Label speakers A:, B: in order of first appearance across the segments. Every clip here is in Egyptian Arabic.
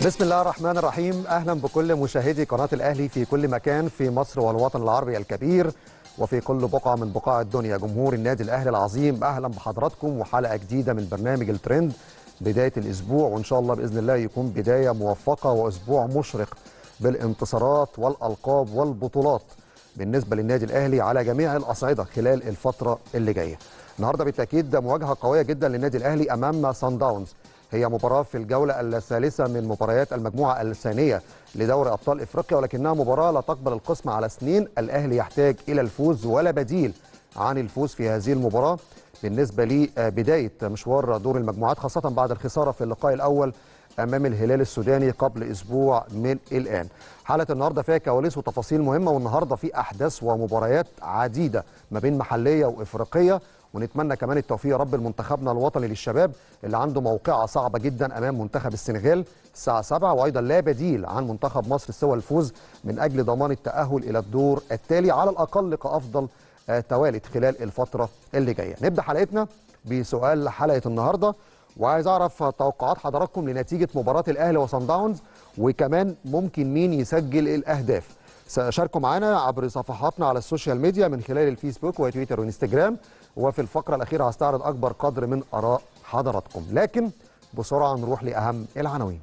A: بسم الله الرحمن الرحيم اهلا بكل مشاهدي قناه الاهلي في كل مكان في مصر والوطن العربي الكبير وفي كل بقعه من بقاع الدنيا جمهور النادي الاهلي العظيم اهلا بحضراتكم وحلقه جديده من برنامج الترند بدايه الاسبوع وان شاء الله باذن الله يكون بدايه موفقه واسبوع مشرق بالانتصارات والالقاب والبطولات بالنسبه للنادي الاهلي على جميع الاصعده خلال الفتره اللي جايه. النهارده بالتاكيد ده مواجهه قويه جدا للنادي الاهلي امام سان داونز هي مباراه في الجوله الثالثه من مباريات المجموعه الثانيه لدوري ابطال افريقيا ولكنها مباراه لا تقبل القسم على سنين الاهلي يحتاج الى الفوز ولا بديل عن الفوز في هذه المباراه بالنسبه لبدايه مشوار دور المجموعات خاصه بعد الخساره في اللقاء الاول امام الهلال السوداني قبل اسبوع من الان. حلقه النهارده فيها كواليس وتفاصيل مهمه والنهارده في احداث ومباريات عديده ما بين محليه وافريقيه ونتمنى كمان التوفيق يا رب لمنتخبنا الوطني للشباب اللي عنده موقعه صعبه جدا امام منتخب السنغال الساعه 7 وايضا لا بديل عن منتخب مصر سوى الفوز من اجل ضمان التاهل الى الدور التالي على الاقل كافضل توالد خلال الفتره اللي جايه. نبدا حلقتنا بسؤال حلقه النهارده وعايز اعرف توقعات حضراتكم لنتيجه مباراه الاهلي وصن داونز وكمان ممكن مين يسجل الاهداف. شاركوا معنا عبر صفحاتنا على السوشيال ميديا من خلال الفيسبوك وتويتر وانستجرام وفي الفقره الاخيره هستعرض اكبر قدر من اراء حضراتكم لكن بسرعه نروح لاهم العناوين.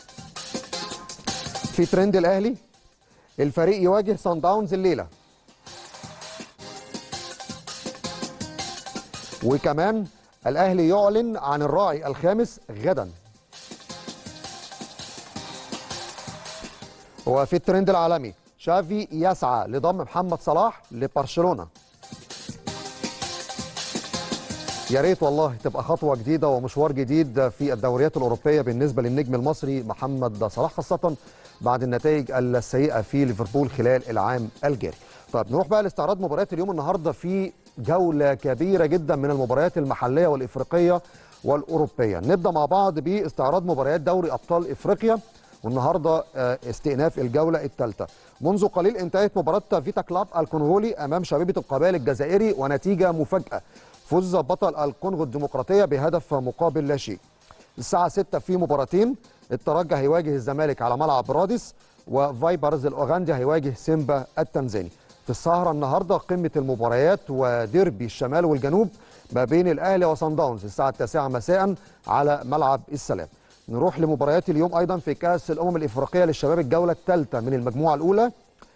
A: في ترند الاهلي الفريق يواجه صن داونز الليله وكمان الاهلي يعلن عن الراعي الخامس غدا وفي الترند العالمي شافي يسعى لضم محمد صلاح لبرشلونه يا ريت والله تبقى خطوه جديده ومشوار جديد في الدوريات الاوروبيه بالنسبه للنجم المصري محمد صلاح خاصه بعد النتائج السيئه في ليفربول خلال العام الجاري. طيب نروح بقى لاستعراض مباريات اليوم النهارده في جوله كبيره جدا من المباريات المحليه والافريقيه والاوروبيه. نبدا مع بعض باستعراض مباريات دوري ابطال افريقيا والنهارده استئناف الجوله الثالثه. منذ قليل انتهت مباراه فيتا كلاب الكونغولي امام شبيبه القبائل الجزائري ونتيجه مفاجاه. فوز بطل الكونغو الديمقراطيه بهدف مقابل لا شيء. الساعه 6 في مباراتين الترجي هيواجه الزمالك على ملعب رادس وفايبرز الاوغندي هيواجه سيمبا التنزاني. في السهره النهارده قمه المباريات وديربي الشمال والجنوب ما بين الاهلي وصن داونز الساعه 9 مساء على ملعب السلام. نروح لمباريات اليوم ايضا في كاس الامم الافريقيه للشباب الجوله الثالثه من المجموعه الاولى.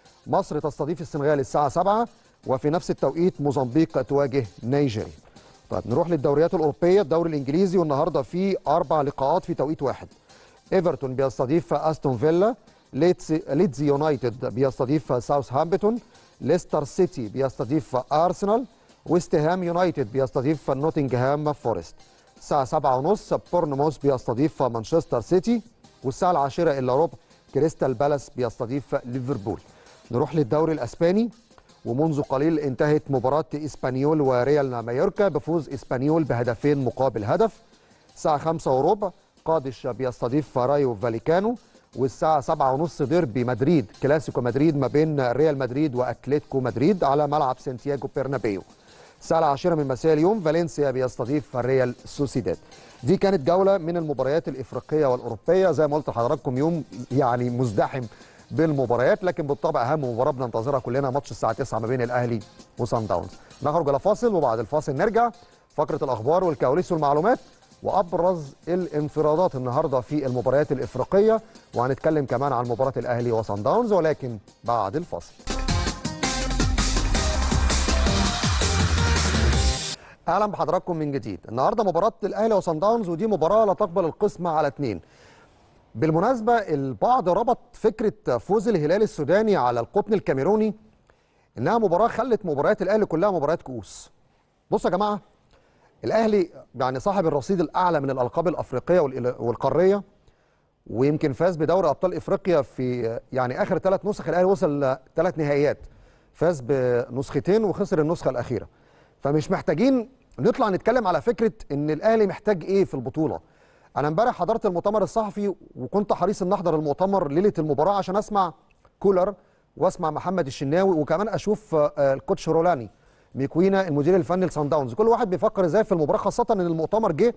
A: مصر تستضيف السنغال الساعه 7 وفي نفس التوقيت موزمبيق تواجه نيجيريا. طيب نروح للدوريات الاوروبيه الدوري الانجليزي والنهارده في اربع لقاءات في توقيت واحد. ايفرتون بيستضيف استون فيلا ليدز ليدز يونايتد بيستضيف ساوثهامبتون ليستر سيتي بيستضيف ارسنال ويست هام يونايتد بيستضيف نوتنغهام فورست الساعة 7:30 بورنموث بيستضيف مانشستر سيتي والساعة العاشرة إلا ربع كريستال بالاس بيستضيف ليفربول نروح للدوري الأسباني ومنذ قليل انتهت مباراة إسبانيول وريال مايوركا بفوز إسبانيول بهدفين مقابل هدف الساعة 5 وربع قادش بيستضيف رايو فاليكانو والساعة 7:30 ديربي مدريد كلاسيكو مدريد ما بين ريال مدريد وأتلتيكو مدريد على ملعب سانتياغو برنابيو الساعة العاشرة من مساء اليوم فالنسيا بيستضيف ريال سوسيداد دي كانت جولة من المباريات الإفريقية والأوروبية زي ما قلت لحضراتكم يوم يعني مزدحم بالمباريات لكن بالطبع أهم مباراة بننتظرها كلنا ماتش الساعة 9 ما بين الأهلي وصن داونز نخرج إلى فاصل وبعد الفاصل نرجع فقرة الأخبار والكواليس والمعلومات وابرز الانفرادات النهارده في المباريات الافريقيه وهنتكلم كمان عن مباراه الاهلي وصن داونز ولكن بعد الفاصل. اهلا بحضراتكم من جديد، النهارده مباراه الاهلي وصن داونز ودي مباراه لا تقبل القسمه على اثنين. بالمناسبه البعض ربط فكره فوز الهلال السوداني على القطن الكاميروني انها مباراه خلت مباريات الاهلي كلها مباريات كؤوس. بصوا يا جماعه الاهلي يعني صاحب الرصيد الاعلى من الالقاب الافريقيه والقاريه ويمكن فاز بدوري ابطال افريقيا في يعني اخر ثلاث نسخ الاهلي وصل لثلاث نهائيات فاز بنسختين وخسر النسخه الاخيره فمش محتاجين نطلع نتكلم على فكره ان الاهلي محتاج ايه في البطوله انا امبارح حضرت المؤتمر الصحفي وكنت حريص ان احضر المؤتمر ليله المباراه عشان اسمع كولر واسمع محمد الشناوي وكمان اشوف الكوتش رولاني ميكوينا المدير الفني لصن داونز كل واحد بيفكر ازاي في المباراه خاصه ان المؤتمر جه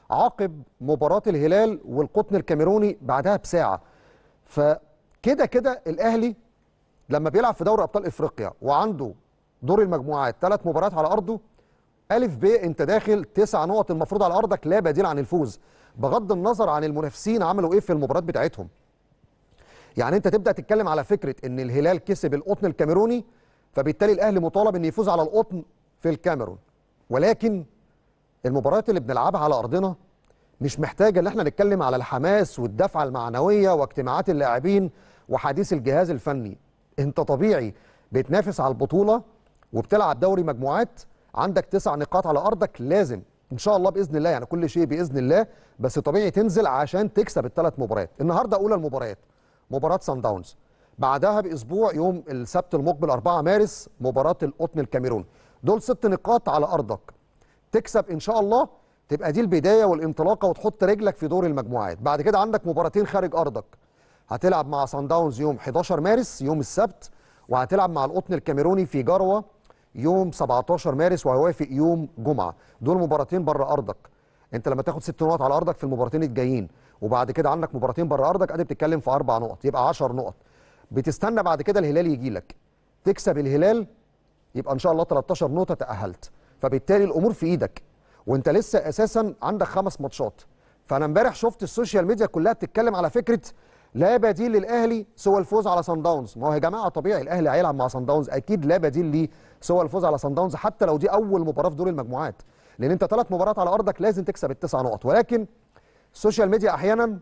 A: عقب مباراه الهلال والقطن الكاميروني بعدها بساعه فكده كده الاهلي لما بيلعب في دوري ابطال افريقيا وعنده دور المجموعات ثلاث مباريات على ارضه الف ب انت داخل تسع نقط المفروض على ارضك لا بديل عن الفوز بغض النظر عن المنافسين عملوا ايه في المباريات بتاعتهم يعني انت تبدا تتكلم على فكره ان الهلال كسب القطن الكاميروني فبالتالي الاهلي مطالب ان يفوز على القطن في الكاميرون ولكن المباريات اللي بنلعبها على ارضنا مش محتاجه ان احنا نتكلم على الحماس والدفعه المعنويه واجتماعات اللاعبين وحديث الجهاز الفني انت طبيعي بتنافس على البطوله وبتلعب دوري مجموعات عندك تسع نقاط على ارضك لازم ان شاء الله باذن الله يعني كل شيء باذن الله بس طبيعي تنزل عشان تكسب الثلاث مباريات النهارده اولى المباريات مباراه سان داونز بعدها باسبوع يوم السبت المقبل 4 مارس مباراه القطن الكاميروني دول ست نقاط على ارضك تكسب ان شاء الله تبقى دي البدايه والانطلاقه وتحط رجلك في دور المجموعات بعد كده عندك مباراتين خارج ارضك هتلعب مع سان داونز يوم 11 مارس يوم السبت وهتلعب مع القطن الكاميروني في جروه يوم 17 مارس وهيوافق يوم جمعه دول مباراتين بره ارضك انت لما تاخد ست نقط على ارضك في المباراتين الجايين وبعد كده عندك مباراتين بره ارضك ادي بتتكلم في اربع نقط يبقى 10 نقط بتستنى بعد كده الهلال يجي لك تكسب الهلال يبقى ان شاء الله 13 نقطه تاهلت فبالتالي الامور في ايدك وانت لسه اساسا عندك خمس ماتشات فانا امبارح شفت السوشيال ميديا كلها بتتكلم على فكره لا بديل للاهلي سوى الفوز على صن داونز ما هو يا جماعه طبيعي الاهلي هيلعب مع صن داونز اكيد لا بديل ليه سوى الفوز على صن داونز حتى لو دي اول مباراه في دور المجموعات لان انت ثلاث مباريات على ارضك لازم تكسب التسع نقط ولكن السوشيال ميديا احيانا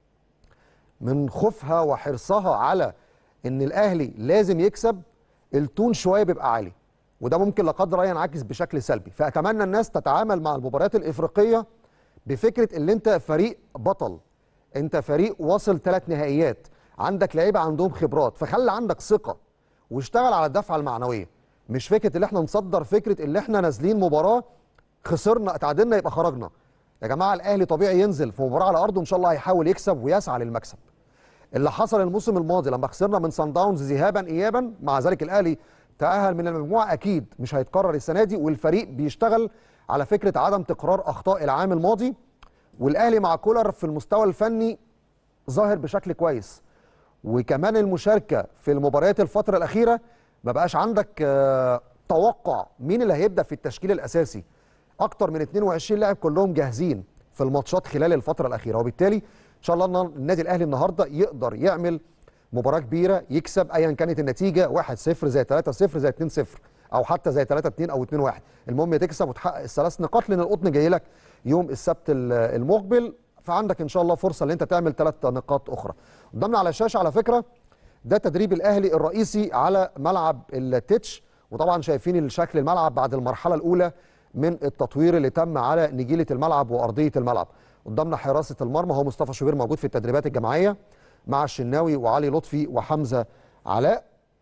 A: من خوفها وحرصها على ان الاهلي لازم يكسب التون شويه بيبقى عالي وده ممكن لا قدر الله ينعكس بشكل سلبي فاتمنى الناس تتعامل مع المباريات الافريقيه بفكره ان انت فريق بطل انت فريق واصل ثلاث نهائيات عندك لعيبه عندهم خبرات فخلي عندك ثقه واشتغل على الدفعه المعنويه مش فكره ان احنا نصدر فكره ان احنا نازلين مباراه خسرنا اتعادلنا يبقى خرجنا يا جماعه الاهلي طبيعي ينزل في مباراه على ارضه ان شاء الله هيحاول يكسب ويسعى للمكسب اللي حصل الموسم الماضي لما خسرنا من سان داونز ذهابا ايابا مع ذلك الاهلي تاهل من المجموعه اكيد مش هيتكرر السنه دي والفريق بيشتغل على فكره عدم تكرار اخطاء العام الماضي والاهلي مع كولر في المستوى الفني ظاهر بشكل كويس وكمان المشاركه في المباريات الفتره الاخيره ما بقاش عندك آه، توقع مين اللي هيبدا في التشكيل الاساسي اكتر من 22 لاعب كلهم جاهزين في الماتشات خلال الفتره الاخيره وبالتالي ان شاء الله النادي الاهلي النهارده يقدر يعمل مباراه كبيره يكسب ايا كانت النتيجه 1-0 زي 3-0 زي 2-0 او حتى زي 3-2 او 2-1 المهم تكسب وتحقق الثلاث نقاط لان القطن جاي لك يوم السبت المقبل فعندك ان شاء الله فرصه ان انت تعمل ثلاث نقاط اخرى قدامنا على الشاشه على فكره ده تدريب الاهلي الرئيسي على ملعب التتش وطبعا شايفين الشكل الملعب بعد المرحله الاولى من التطوير اللي تم على نجيله الملعب وارضيه الملعب قدامنا حراسه المرمى هو مصطفى شوبير موجود في التدريبات الجماعيه مع الشناوي وعلي لطفي وحمزه علاء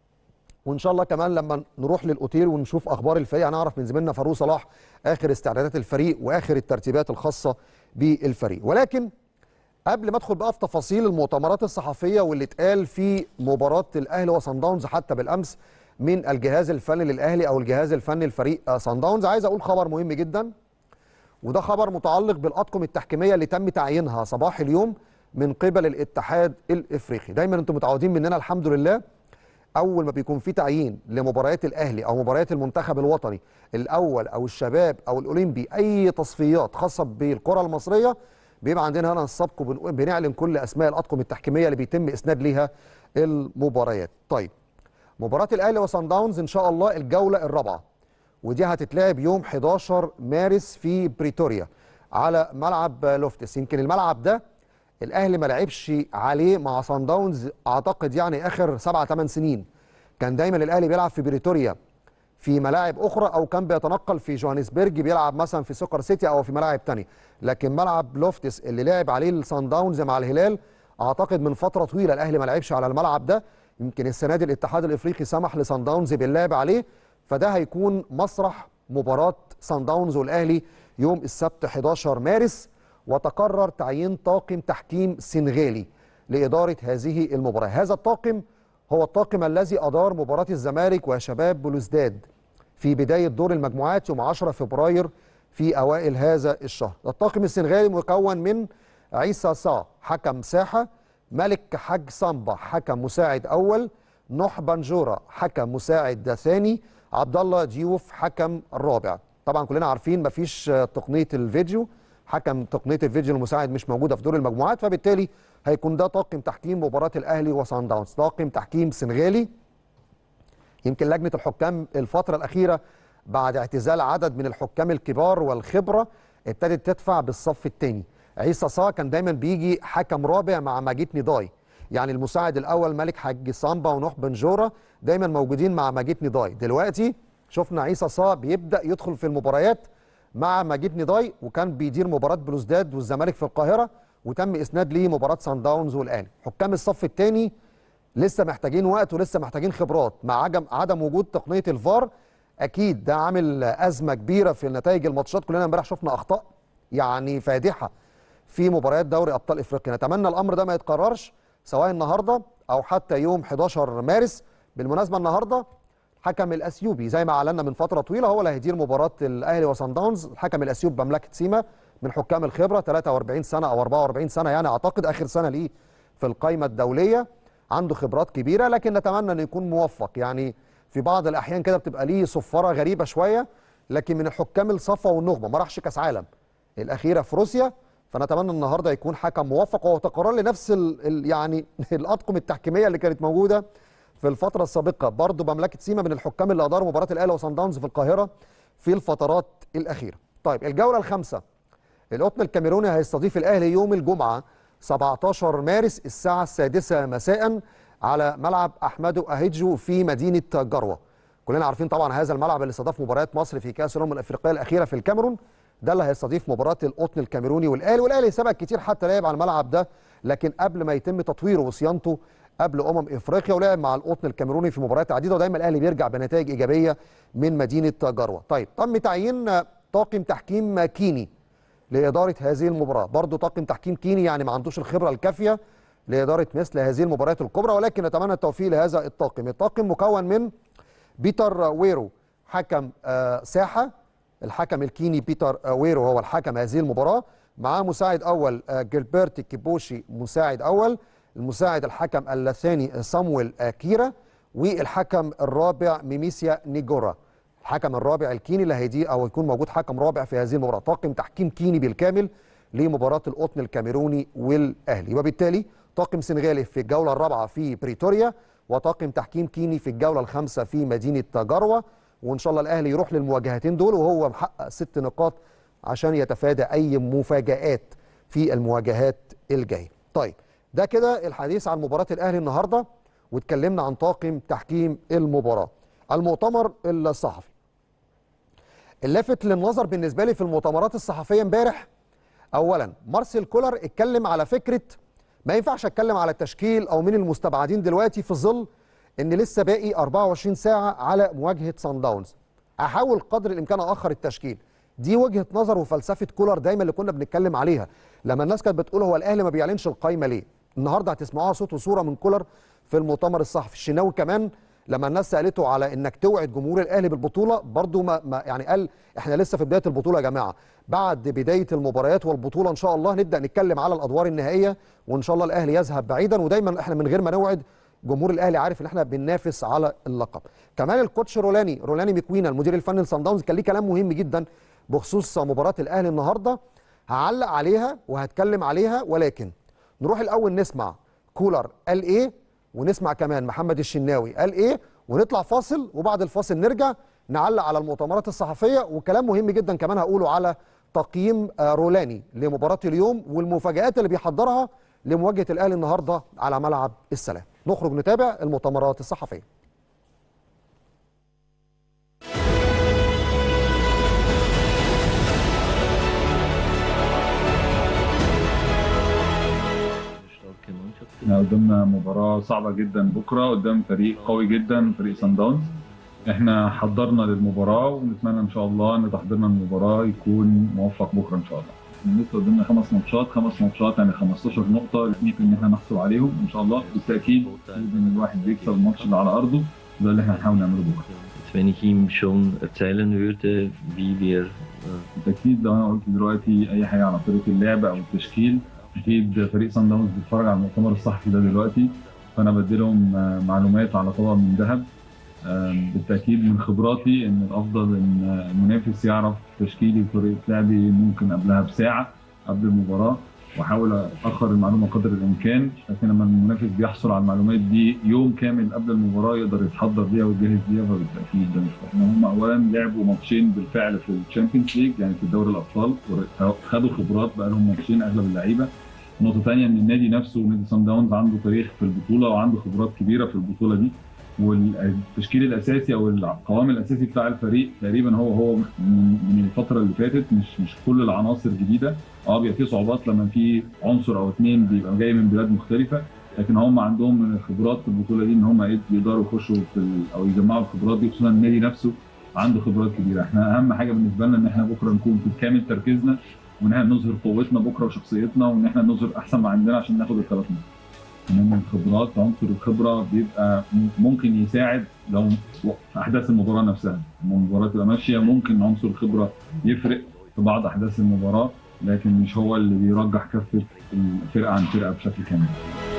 A: وان شاء الله كمان لما نروح للاوتيل ونشوف اخبار الفريق هنعرف من زميلنا فاروق صلاح اخر استعدادات الفريق واخر الترتيبات الخاصه بالفريق ولكن قبل ما ادخل بقى في تفاصيل المؤتمرات الصحفيه واللي اتقال في مباراه الاهلي وصن داونز حتى بالامس من الجهاز الفني للاهلي او الجهاز الفني لفريق صن داونز عايز اقول خبر مهم جدا وده خبر متعلق بالاطقم التحكيميه اللي تم تعيينها صباح اليوم من قبل الاتحاد الافريقي دايما انتم متعودين مننا الحمد لله اول ما بيكون في تعيين لمباريات الاهلي او مباريات المنتخب الوطني الاول او الشباب او الاولمبي اي تصفيات خاصه بالكره المصريه بيبقى عندنا هنا السبق وبنعلن كل اسماء الاطقم التحكيميه اللي بيتم اسناد ليها المباريات طيب مباراه الاهلي وصن داونز ان شاء الله الجوله الرابعه ودي هتتلعب يوم 11 مارس في بريتوريا على ملعب لوفتس يمكن الملعب ده الاهلي ما لعبش عليه مع صن داونز اعتقد يعني اخر سبعة ثمان سنين كان دايما الاهلي بيلعب في بريتوريا في ملاعب اخرى او كان بيتنقل في جوهانسبرج بيلعب مثلا في سوكر سيتي او في ملاعب ثانيه لكن ملعب لوفتس اللي لعب عليه الصن داونز مع الهلال اعتقد من فتره طويله الاهلي ما لعبش على الملعب ده يمكن السنه دي الاتحاد الافريقي سمح لصن داونز باللعب عليه فده هيكون مسرح مباراه صن داونز والاهلي يوم السبت 11 مارس وتقرر تعيين طاقم تحكيم سنغالي لإدارة هذه المباراة هذا الطاقم هو الطاقم الذي أدار مباراة الزمالك وشباب بلوزداد في بداية دور المجموعات يوم 10 فبراير في اوائل هذا الشهر الطاقم السنغالي مكون من عيسى صا حكم ساحه ملك حاج صامبا حكم مساعد اول نوح بنجورا حكم مساعد ثاني عبد الله ديوف حكم الرابع طبعا كلنا عارفين مفيش تقنيه الفيديو حكم تقنيه الفيديو المساعد مش موجوده في دور المجموعات فبالتالي هيكون ده طاقم تحكيم مباراه الاهلي وصن داونز طاقم تحكيم سنغالي يمكن لجنه الحكام الفتره الاخيره بعد اعتزال عدد من الحكام الكبار والخبره ابتدت تدفع بالصف الثاني عيسى صا كان دايما بيجي حكم رابع مع ماجيت نضاي يعني المساعد الاول ملك حاج سامبا ونوح بنجوره دايما موجودين مع ماجيت نضاي دلوقتي شفنا عيسى صا بيبدا يدخل في المباريات مع ماجيد نضاي وكان بيدير مباراه بلوزداد والزمالك في القاهره وتم اسناد ليه مباراه سان داونز والاهلي حكام الصف الثاني لسه محتاجين وقت ولسه محتاجين خبرات مع عدم عدم وجود تقنيه الفار اكيد ده عامل ازمه كبيره في نتائج الماتشات كلنا امبارح شفنا اخطاء يعني فادحه في مباريات دوري ابطال افريقيا نتمنى الامر ده ما يتكررش سواء النهارده او حتى يوم 11 مارس بالمناسبه النهارده حكم الاثيوبي زي ما اعلنا من فتره طويله هو اللي هيدير مباراه الاهلي وصن داونز الحكم الاثيوبي بمملكه سيما من حكام الخبره 43 سنه او 44 سنه يعني اعتقد اخر سنه ليه في القائمه الدوليه عنده خبرات كبيره لكن نتمنى انه يكون موفق يعني في بعض الاحيان كده بتبقى ليه صفاره غريبه شويه لكن من الحكام الصفا والنخبه ما راحش كاس عالم الاخيره في روسيا فنتمنى النهارده يكون حكم موفق وهو تكرر لنفس ال ال يعني الاطقم التحكيميه اللي كانت موجوده في الفتره السابقه برضه مملكه سيما من الحكام اللي اداروا مباراه الاهلي وصن داونز في القاهره في الفترات الاخيره طيب الجوله الخامسه القطن الكاميروني هيستضيف الاهلي يوم الجمعه 17 مارس الساعه السادسة مساء على ملعب احمدو اهيجو في مدينه جروه كلنا عارفين طبعا هذا الملعب اللي استضاف مباريات مصر في كاس الامم الافريقيه الاخيره في الكاميرون ده اللي هيستضيف مباراه القطن الكاميروني والاهلي والاهلي سبق كتير حتى لعب على الملعب ده لكن قبل ما يتم تطويره وصيانته قبل امم افريقيا ولعب مع القطن الكاميروني في مباريات عديده ودايما الاهلي بيرجع بنتائج ايجابيه من مدينه جروه طيب تم تعيين طاقم تحكيم كيني لاداره هذه المباراه برضه طاقم تحكيم كيني يعني ما عندوش الخبره الكافيه لاداره مثل هذه المباريات الكبرى ولكن نتمنى التوفيق لهذا الطاقم الطاقم مكون من بيتر ويرو حكم آه ساحه الحكم الكيني بيتر ويرو هو الحكم هذه المباراه معاه مساعد اول آه جilberto كيبوشي مساعد اول المساعد الحكم الثاني صامويل كيرا والحكم الرابع ميميسيا نيجورا الحكم الرابع الكيني اللي هيدي او يكون موجود حكم رابع في هذه المباراه طاقم تحكيم كيني بالكامل لمباراه القطن الكاميروني والاهلي وبالتالي طاقم سنغالي في الجوله الرابعه في بريتوريا وطاقم تحكيم كيني في الجوله الخامسه في مدينه جروه وان شاء الله الاهلي يروح للمواجهتين دول وهو محقق ست نقاط عشان يتفادى اي مفاجات في المواجهات الجايه طيب ده كده الحديث عن مباراة الأهلي النهاردة واتكلمنا عن طاقم تحكيم المباراة المؤتمر الصحفي اللافت للنظر بالنسبة لي في المؤتمرات الصحفية امبارح أولا مارسيل كولر اتكلم على فكرة ما ينفعش اتكلم على التشكيل أو من المستبعدين دلوقتي في ظل ان لسه باقي 24 ساعة على مواجهة سان داونز احاول قدر الامكان اخر التشكيل دي وجهه نظر وفلسفه كولر دايما اللي كنا بنتكلم عليها لما الناس كانت بتقول هو الاهلي ما بيعلنش القايمه ليه النهارده هتسمعوها صوت وصوره من كولر في المؤتمر الصحفي الشناوي كمان لما الناس سالته على انك توعد جمهور الاهلي بالبطوله برضو ما, ما يعني قال احنا لسه في بدايه البطوله يا جماعه بعد بدايه المباريات والبطوله ان شاء الله نبدا نتكلم على الادوار النهائيه وان شاء الله الاهلي يذهب بعيدا ودايما احنا من غير ما نوعد جمهور الاهلي عارف ان احنا بننافس على اللقب كمان الكوتش رولاني رولاني مكوينا المدير الفني لصن داونز كان ليه كلام مهم جدا بخصوص مباراه الاهلي النهارده هعلق عليها وهتكلم عليها ولكن نروح الاول نسمع كولر قال ايه ونسمع كمان محمد الشناوي قال ايه ونطلع فاصل وبعد الفاصل نرجع نعلق على المؤتمرات الصحفيه وكلام مهم جدا كمان هقوله على تقييم رولاني لمباراه اليوم والمفاجات اللي بيحضرها لمواجهه الاهلي النهارده على ملعب السلام نخرج نتابع المؤتمرات الصحفيه
B: احنا قدامنا مباراة صعبة جدا بكرة قدام فريق قوي جدا فريق سان داونز احنا حضرنا للمباراة ونتمنى ان شاء الله ان تحضيرنا للمباراة يكون موفق بكرة ان شاء الله. احنا لسه قدامنا خمس ماتشات خمس ماتشات يعني 15 نقطة يمكن ان احنا نحصل عليهم ان شاء الله بالتأكيد ان الواحد بيكسب الماتش اللي على ارضه ده اللي احنا هنحاول نعمله بكره
C: Wenn ich ihm schon erzählen würde, wie wir
B: بالتاكيد لو انا قلت دلوقتي اي حاجه على طريقه اللعب او التشكيل اكيد فريق سان داونز بيتفرج على المؤتمر الصحفي ده دلوقتي فانا بديلهم آه، معلومات على طبق من ذهب آم، بالتاكيد من خبراتي ان الافضل ان المنافس يعرف تشكيلي وطريقه لعبي ممكن قبلها بساعه قبل المباراه واحاول اخر المعلومه قدر الامكان لكن لما المنافس بيحصل على المعلومات دي يوم كامل قبل المباراه يقدر يتحضر ليها ويجهز ليها فبالتاكيد ده مش احنا هم اولا لعبوا ماتشين بالفعل في الشامبيونز ليج يعني في دوري الابطال خدوا خبرات بقى لهم ماتشين اغلب اللعيبه نقطه ثانيه ان النادي نفسه نادي سان داونز عنده تاريخ في البطوله وعنده خبرات كبيره في البطوله دي والتشكيل الاساسي او القوام الاساسي بتاع الفريق تقريبا هو هو من من الفتره اللي فاتت مش مش كل العناصر جديده اه بيبقى في صعوبات لما في عنصر او اثنين بيبقى جاي من بلاد مختلفه لكن هم عندهم من الخبرات في البطوله دي ان هم إيه يقدروا يخشوا في ال- او يجمعوا الخبرات دي خصوصا النادي نفسه عنده خبرات كبيره احنا اهم حاجه بالنسبه لنا ان احنا بكره نكون في كامل تركيزنا وان احنا نظهر قوتنا بكره وشخصيتنا وان احنا نظهر احسن ما عندنا عشان ناخد الثلاث نقط من الخبرات عنصر الخبره بيبقى ممكن يساعد لو في احداث المباراه نفسها لما المباراه تبقى ماشيه ممكن عنصر الخبره يفرق في بعض احداث المباراه لكن مش هو اللي بيرجح كفه الفرقه عن فرقه بشكل كامل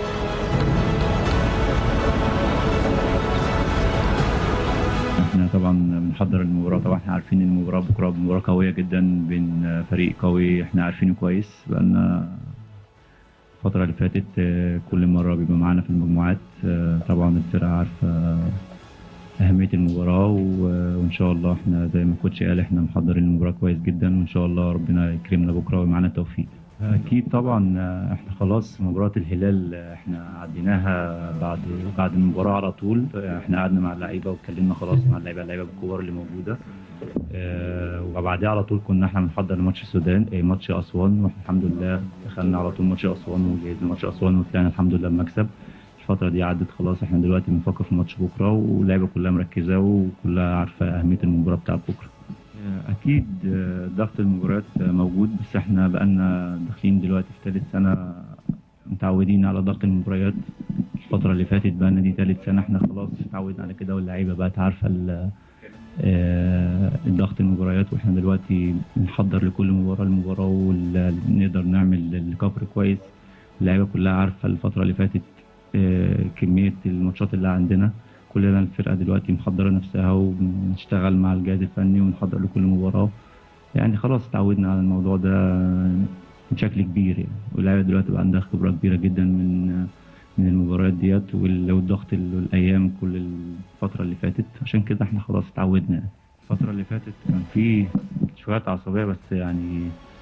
D: احنا طبعا بنحضر المباراة طبعا احنا عارفين ان المباراة بكرة مباراة قوية جدا بين فريق قوي احنا عارفينه كويس بقالنا الفترة اللي فاتت اه، كل مرة بيبقى معانا في المجموعات اه، طبعا الفرقة عارفة أهمية المباراة و- وإن شاء الله احنا زي ما الكوتش قال احنا محضرين المباراة كويس جدا وإن شاء الله ربنا يكرمنا بكرة ويمعانا التوفيق. أكيد طبعا اه، احنا خلاص مباراة الهلال اه، احنا عديناها بعد بعد المباراة على طول اه، احنا قعدنا مع اللعيبة واتكلمنا خلاص مع اللعيبة اللعيبة الكبار اللي موجودة اه، وبعدها على طول كنا احنا بنحضر لماتش السودان اه، ماتش أسوان واحنا الحمد لله دخلنا على طول ماتش أسوان وجهزنا ماتش أسوان وطلعنا الحمد لله بمكسب. الفترة دي عدت خلاص احنا دلوقتي بنفكر في ماتش بكرة واللعيبة كلها مركزة وكلها عارفة أهمية المباراة بتاعت بكرة. أكيد آه، ضغط المباريات آه، موجود بس احنا بقالنا داخلين دلوقتي في ثالث سنة متعودين على ضغط المباريات الفترة اللي فاتت بقالنا دي ثالث سنة احنا خلاص اتعودنا على كده واللعيبة بقت عارفة ال- آه، الضغط المباريات واحنا دلوقتي بنحضر لكل مباراة المباراة ونقدر نعمل الكفر كويس اللعيبة كلها عارفة الفترة اللي فاتت آه، كمية الماتشات اللي عندنا كلنا الفرقة دلوقتي محضرة نفسها وبنشتغل مع الجهاز الفني ونحضر لكل مباراة يعني خلاص اتعودنا على الموضوع ده بشكل كبير يعني واللعيبة دلوقتي بقى عندها خبرة كبيرة جدا من من المباريات ديت وال- والضغط ال- الأيام كل الفترة اللي فاتت عشان كده احنا خلاص اتعودنا يعني. الفترة اللي فاتت كان في شوية عصبية بس يعني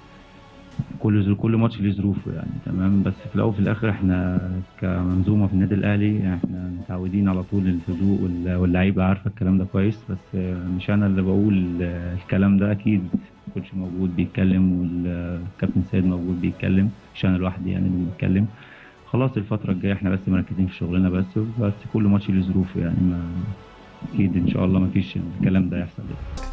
D: كل ظرو- كل ماتش ليه ظروفه يعني تمام بس في الاول وفي الاخر احنا كمنظومه في النادي الاهلي احنا متعودين على طول الهدوء وال- واللعيبه عارفه الكلام ده كويس بس مش انا اللي بقول الكلام ده اكيد الكوتش موجود بيتكلم والكابتن سيد موجود بيتكلم مش انا لوحدي يعني اللي بيتكلم خلاص الفتره الجايه احنا بس مركزين في شغلنا بس بس كل ماتش ليه ظروفه يعني ما اكيد ان شاء الله ما فيش الكلام ده يحصل يعني.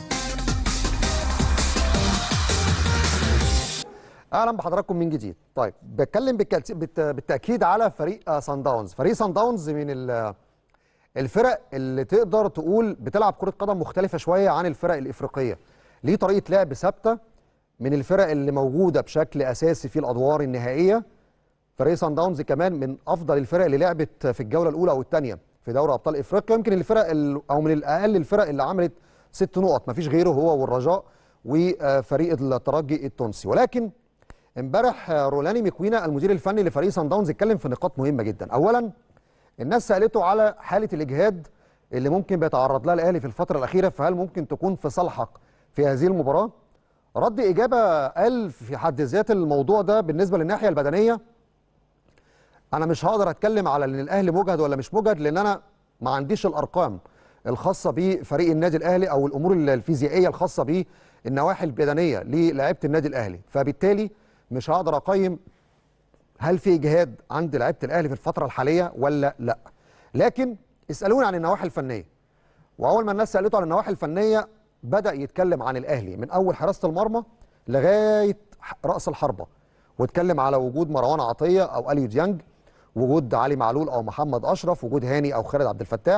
A: اهلا بحضراتكم من جديد طيب بتكلم بالكالت- بالت- بالتاكيد على فريق آه، سان داونز فريق سان داونز من ال- الفرق اللي تقدر تقول بتلعب كره قدم مختلفه شويه عن الفرق الافريقيه ليه طريقه لعب ثابته من الفرق اللي موجوده بشكل اساسي في الادوار النهائيه فريق سان داونز كمان من افضل الفرق اللي لعبت في الجوله الاولى او الثانيه في دوري ابطال افريقيا يمكن الفرق ال- او من الاقل الفرق اللي عملت ست نقط مفيش غيره هو والرجاء وفريق الترجي التونسي ولكن امبارح رولاني ميكوينا المدير الفني لفريق سان داونز اتكلم في نقاط مهمه جدا اولا الناس سالته على حاله الاجهاد اللي ممكن بيتعرض لها الاهلي في الفتره الاخيره فهل ممكن تكون في صالحك في هذه المباراه رد اجابه قال في حد ذات الموضوع ده بالنسبه للناحيه البدنيه انا مش هقدر اتكلم على ان الاهلي مجهد ولا مش مجهد لان انا ما عنديش الارقام الخاصه بفريق النادي الاهلي او الامور الفيزيائيه الخاصه بالنواحي البدنيه للاعيبه النادي الاهلي فبالتالي مش هقدر اقيم هل في اجهاد عند لعيبه الاهلي في الفتره الحاليه ولا لا لكن اسالوني عن النواحي الفنيه واول ما الناس سالته عن النواحي الفنيه بدا يتكلم عن الاهلي من اول حراسه المرمى لغايه راس الحربه واتكلم على وجود مروان عطيه او اليو ديانج وجود علي معلول او محمد اشرف وجود هاني او خالد عبد الفتاح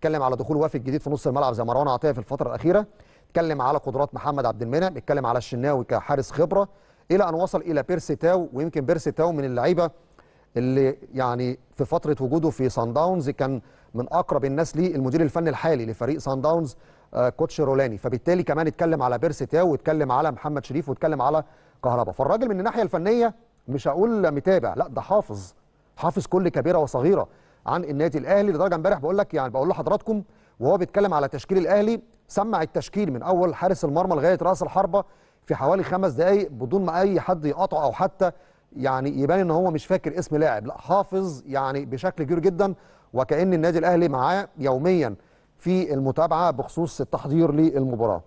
A: اتكلم على دخول وافد جديد في نص الملعب زي مروان عطيه في الفتره الاخيره اتكلم على قدرات محمد عبد المنعم اتكلم على الشناوي كحارس خبره الى ان وصل الى بيرسي تاو ويمكن بيرسي تاو من اللعيبه اللي يعني في فتره وجوده في سان داونز كان من اقرب الناس ليه المدير الفني الحالي لفريق سان داونز آه كوتش رولاني فبالتالي كمان اتكلم على بيرسي تاو واتكلم على محمد شريف واتكلم على كهربا فالراجل من الناحيه الفنيه مش هقول متابع لا ده حافظ حافظ كل كبيره وصغيره عن النادي الاهلي لدرجه امبارح بقول لك يعني بقول لحضراتكم وهو بيتكلم على تشكيل الاهلي سمع التشكيل من اول حارس المرمى لغايه راس الحربه في حوالي خمس دقائق بدون ما اي حد يقاطعه او حتى يعني يبان ان هو مش فاكر اسم لاعب لا حافظ يعني بشكل كبير جدا وكأن النادي الاهلي معاه يوميا في المتابعه بخصوص التحضير للمباراه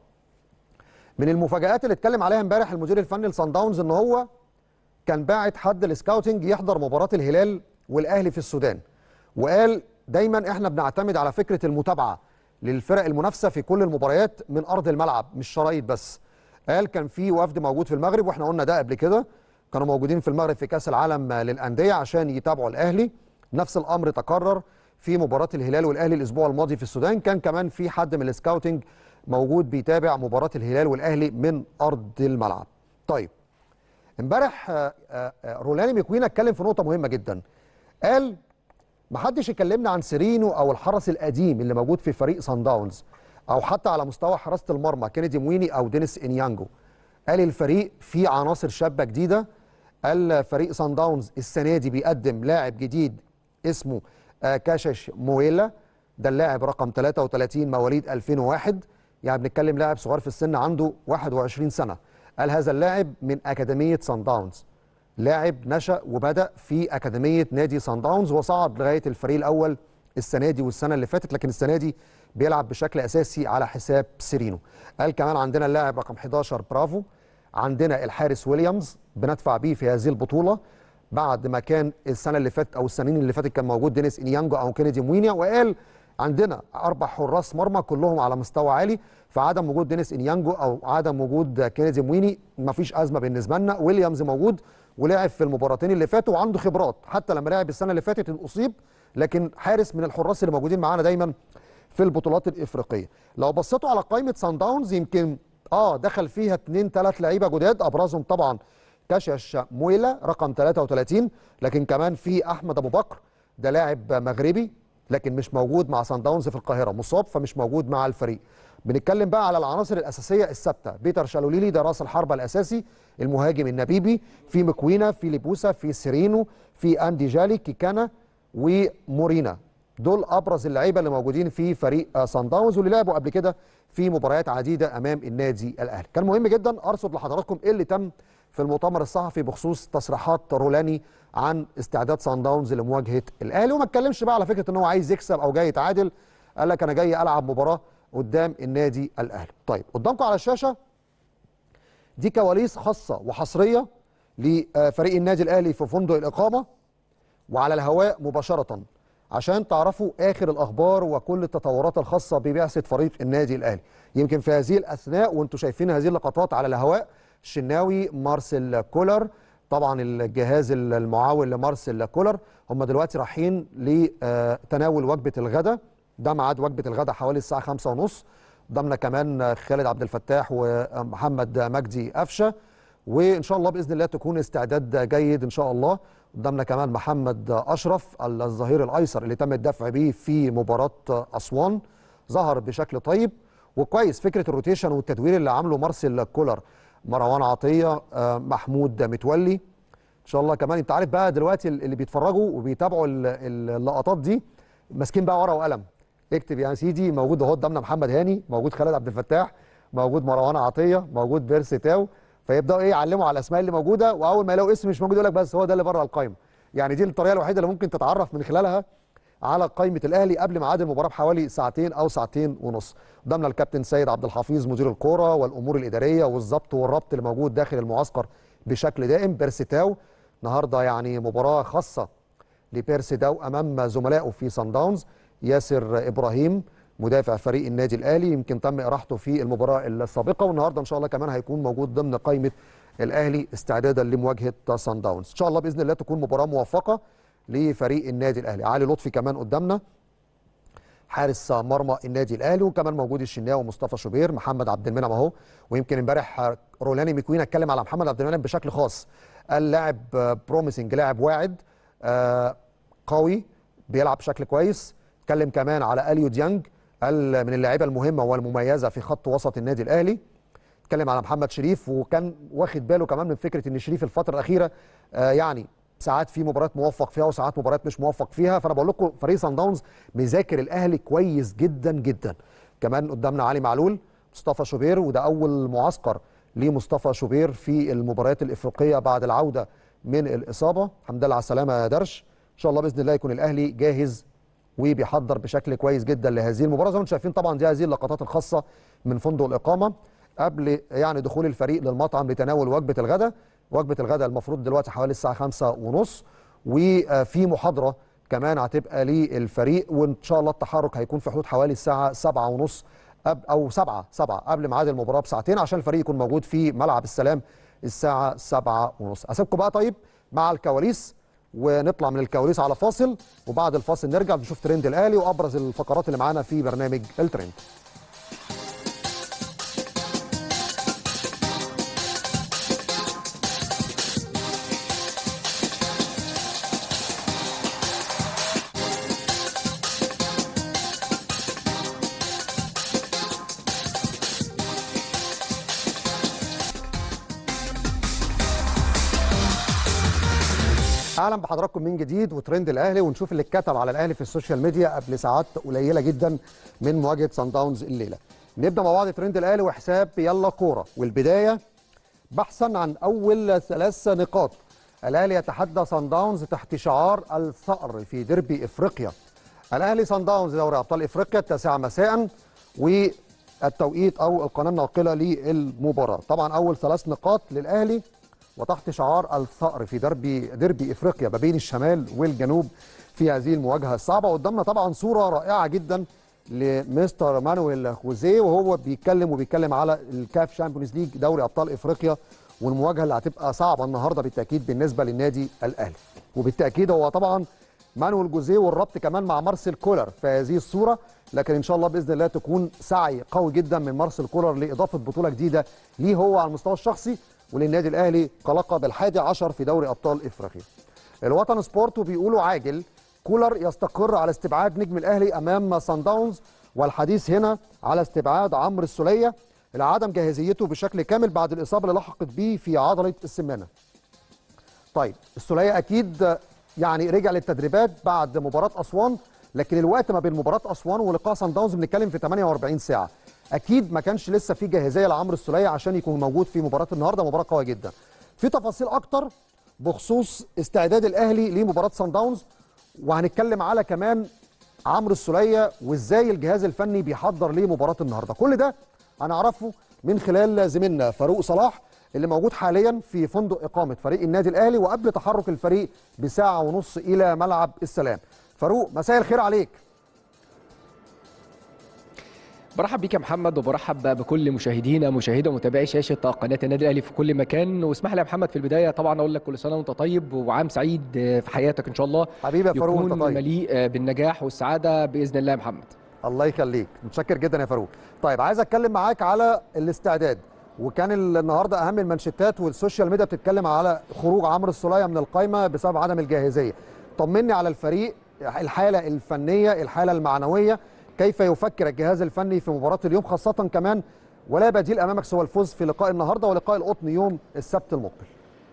A: من المفاجآت اللي اتكلم عليها امبارح المدير الفني لصن داونز ان هو كان باعت حد السكاوتنج يحضر مباراه الهلال والاهلي في السودان وقال دايما احنا بنعتمد على فكره المتابعه للفرق المنافسه في كل المباريات من ارض الملعب مش شرايط بس قال كان في وفد موجود في المغرب واحنا قلنا ده قبل كده كانوا موجودين في المغرب في كاس العالم للانديه عشان يتابعوا الاهلي نفس الامر تكرر في مباراه الهلال والاهلي الاسبوع الماضي في السودان كان كمان في حد من السكاوتنج موجود بيتابع مباراه الهلال والاهلي من ارض الملعب طيب امبارح رولاني ميكوينا اتكلم في نقطه مهمه جدا قال ما حدش يكلمنا عن سيرينو او الحرس القديم اللي موجود في فريق سان داونز او حتى على مستوى حراسه المرمى كينيدي مويني او دينيس انيانجو قال الفريق فيه عناصر شابه جديده قال فريق سان داونز السنه دي بيقدم لاعب جديد اسمه كاشش مويلا ده اللاعب رقم 33 مواليد 2001 يعني بنتكلم لاعب صغير في السن عنده 21 سنه قال هذا اللاعب من اكاديميه سان داونز لاعب نشأ وبدأ في أكاديمية نادي سان داونز وصعد لغاية الفريق الأول السنة دي والسنة اللي فاتت لكن السنة دي بيلعب بشكل أساسي على حساب سيرينو قال كمان عندنا اللاعب رقم 11 برافو عندنا الحارس ويليامز بندفع بيه في هذه البطولة بعد ما كان السنة اللي فاتت أو السنين اللي فاتت كان موجود دينيس إنيانجو أو كينيدي موينيا وقال عندنا أربع حراس مرمى كلهم على مستوى عالي فعدم وجود دينيس إنيانجو أو عدم وجود كينيدي مويني مفيش أزمة بالنسبة لنا ويليامز موجود ولعب في المباراتين اللي فاتوا وعنده خبرات حتى لما لعب السنه اللي فاتت اصيب لكن حارس من الحراس اللي موجودين معانا دايما في البطولات الافريقيه لو بصيتوا على قائمه سان داونز يمكن اه دخل فيها اثنين ثلاث لعيبه جداد ابرزهم طبعا كاشش مويلا رقم 33 لكن كمان في احمد ابو بكر ده لاعب مغربي لكن مش موجود مع سان داونز في القاهره مصاب فمش موجود مع الفريق بنتكلم بقى على العناصر الاساسيه الثابته بيتر شالوليلي ده راس الحربه الاساسي المهاجم النبيبي في مكوينا في ليبوسا في سيرينو في اندي جالي كيكانا ومورينا دول ابرز اللعيبه اللي موجودين في فريق سان داونز واللي لعبوا قبل كده في مباريات عديده امام النادي الاهلي كان مهم جدا ارصد لحضراتكم ايه اللي تم في المؤتمر الصحفي بخصوص تصريحات رولاني عن استعداد سان داونز لمواجهه الاهلي وما اتكلمش بقى على فكره ان هو عايز يكسب او جاي يتعادل قال لك انا جاي العب مباراه قدام النادي الاهلي طيب قدامكم على الشاشه دي كواليس خاصه وحصريه لفريق النادي الاهلي في فندق الاقامه وعلى الهواء مباشره عشان تعرفوا اخر الاخبار وكل التطورات الخاصه ببعثه فريق النادي الاهلي يمكن في هذه الاثناء وانتم شايفين هذه اللقطات على الهواء الشناوي مارسيل كولر طبعا الجهاز المعاون لمارسيل كولر هم دلوقتي رايحين لتناول وجبه الغداء ده ميعاد وجبه الغداء حوالي الساعه خمسة ونص ضمن كمان خالد عبد الفتاح ومحمد مجدي قفشه وان شاء الله باذن الله تكون استعداد جيد ان شاء الله قدامنا كمان محمد اشرف الظهير الايسر اللي تم الدفع به في مباراه اسوان ظهر بشكل طيب وكويس فكره الروتيشن والتدوير اللي عامله مارسيل كولر مروان عطيه محمود متولي ان شاء الله كمان انت عارف بقى دلوقتي اللي بيتفرجوا وبيتابعوا اللقطات دي ماسكين بقى ورقه وقلم اكتب يا سيدي موجود اهو قدامنا محمد هاني موجود خالد عبد الفتاح موجود مروان عطيه موجود بيرسي تاو فيبداوا ايه يعلموا على الاسماء اللي موجوده واول ما يلاقوا اسم مش موجود يقول لك بس هو ده اللي بره القايمه يعني دي الطريقه الوحيده اللي ممكن تتعرف من خلالها على قائمه الاهلي قبل ميعاد المباراه بحوالي ساعتين او ساعتين ونص قدامنا الكابتن سيد عبد الحفيظ مدير الكوره والامور الاداريه والضبط والربط اللي موجود داخل المعسكر بشكل دائم بيرسي تاو النهارده يعني مباراه خاصه لبيرسي تاو امام زملائه في سان داونز ياسر ابراهيم مدافع فريق النادي الاهلي يمكن تم اراحته في المباراه السابقه والنهارده ان شاء الله كمان هيكون موجود ضمن قائمه الاهلي استعدادا لمواجهه سان داونز ان شاء الله باذن الله تكون مباراه موفقه لفريق النادي الاهلي علي لطفي كمان قدامنا حارس مرمى النادي الاهلي وكمان موجود الشناوي ومصطفى شوبير محمد عبد المنعم اهو ويمكن امبارح رولاني ميكوين اتكلم على محمد عبد المنعم بشكل خاص قال لاعب بروميسنج لاعب واعد آه، قوي بيلعب بشكل كويس اتكلم كمان على اليو ديانج قال من اللاعيبه المهمه والمميزه في خط وسط النادي الاهلي اتكلم على محمد شريف وكان واخد باله كمان من فكره ان شريف الفتره الاخيره آه، يعني ساعات في مباريات موفق فيها وساعات مباريات مش موفق فيها فانا بقول لكم فريق سان داونز مذاكر الاهلي كويس جدا جدا كمان قدامنا علي معلول مصطفى شوبير وده اول معسكر لمصطفى شوبير في المباريات الافريقيه بعد العوده من الاصابه الحمد لله على السلامه يا درش ان شاء الله باذن الله يكون الاهلي جاهز وبيحضر بشكل كويس جدا لهذه المباراه زي ما انتم شايفين طبعا دي هذه اللقطات الخاصه من فندق الاقامه قبل يعني دخول الفريق للمطعم لتناول وجبه الغداء وجبه الغداء المفروض دلوقتي حوالي الساعه خمسة ونص وفي محاضره كمان هتبقى للفريق وان شاء الله التحرك هيكون في حدود حوالي الساعه سبعة ونص أب او سبعة سبعة قبل ميعاد المباراه بساعتين عشان الفريق يكون موجود في ملعب السلام الساعه سبعة ونص اسيبكم بقى طيب مع الكواليس ونطلع من الكواليس على فاصل وبعد الفاصل نرجع نشوف ترند الاهلي وابرز الفقرات اللي معانا في برنامج الترند اهلا بحضراتكم من جديد وترند الاهلي ونشوف اللي اتكتب على الاهلي في السوشيال ميديا قبل ساعات قليله جدا من مواجهه سان داونز الليله نبدا مع بعض ترند الاهلي وحساب يلا كوره والبدايه بحثا عن اول ثلاث نقاط الاهلي يتحدى سان داونز تحت شعار الثأر في ديربي افريقيا الاهلي سان داونز دوري ابطال افريقيا التاسعه مساء والتوقيت او القناه الناقله للمباراه طبعا اول ثلاث نقاط للاهلي وتحت شعار الثأر في دربي ديربي افريقيا ما بين الشمال والجنوب في هذه المواجهه الصعبه قدامنا طبعا صوره رائعه جدا لمستر مانويل خوزيه وهو بيتكلم وبيتكلم على الكاف شامبيونز ليج دوري ابطال افريقيا والمواجهه اللي هتبقى صعبه النهارده بالتاكيد بالنسبه للنادي الاهلي وبالتاكيد هو طبعا مانويل جوزيه والربط كمان مع مارسيل كولر في هذه الصوره لكن ان شاء الله باذن الله تكون سعي قوي جدا من مارسيل كولر لاضافه بطوله جديده ليه هو على المستوى الشخصي وللنادي الاهلي كلقب الحادي عشر في دوري ابطال افريقيا. الوطن سبورت بيقولوا عاجل كولر يستقر على استبعاد نجم الاهلي امام سان داونز والحديث هنا على استبعاد عمرو السوليه لعدم جاهزيته بشكل كامل بعد الاصابه اللي لحقت بيه في عضله السمانه. طيب السوليه اكيد يعني رجع للتدريبات بعد مباراه اسوان لكن الوقت ما بين مباراه اسوان ولقاء سان داونز بنتكلم في 48 ساعه. اكيد ما كانش لسه في جاهزيه لعمرو السوليه عشان يكون موجود في مباراه النهارده مباراه قويه جدا في تفاصيل اكتر بخصوص استعداد الاهلي لمباراه سان داونز وهنتكلم على كمان عمرو السوليه وازاي الجهاز الفني بيحضر لمباراه النهارده كل ده هنعرفه من خلال زميلنا فاروق صلاح اللي موجود حاليا في فندق اقامه فريق النادي الاهلي وقبل تحرك الفريق بساعه ونص الى ملعب السلام فاروق مساء الخير عليك
E: برحب بيك يا محمد وبرحب بكل مشاهدينا مشاهدة ومتابعي شاشة قناة النادي الأهلي في كل مكان واسمح لي يا محمد في البداية طبعا أقول لك كل سنة وأنت طيب وعام سعيد في حياتك إن شاء الله
A: حبيبي يا فاروق
E: يكون
A: انت طيب
E: مليء بالنجاح والسعادة بإذن الله يا محمد
A: الله يخليك متشكر جدا يا فاروق طيب عايز اتكلم معاك على الاستعداد وكان ال- النهارده اهم المانشيتات والسوشيال ميديا بتتكلم على خروج عمرو السوليه من القائمه بسبب عدم الجاهزيه طمني على الفريق الحاله الفنيه الحاله المعنويه كيف يفكر الجهاز الفني في مباراه اليوم خاصه كمان ولا بديل امامك سوى الفوز في لقاء النهارده ولقاء القطن يوم السبت المقبل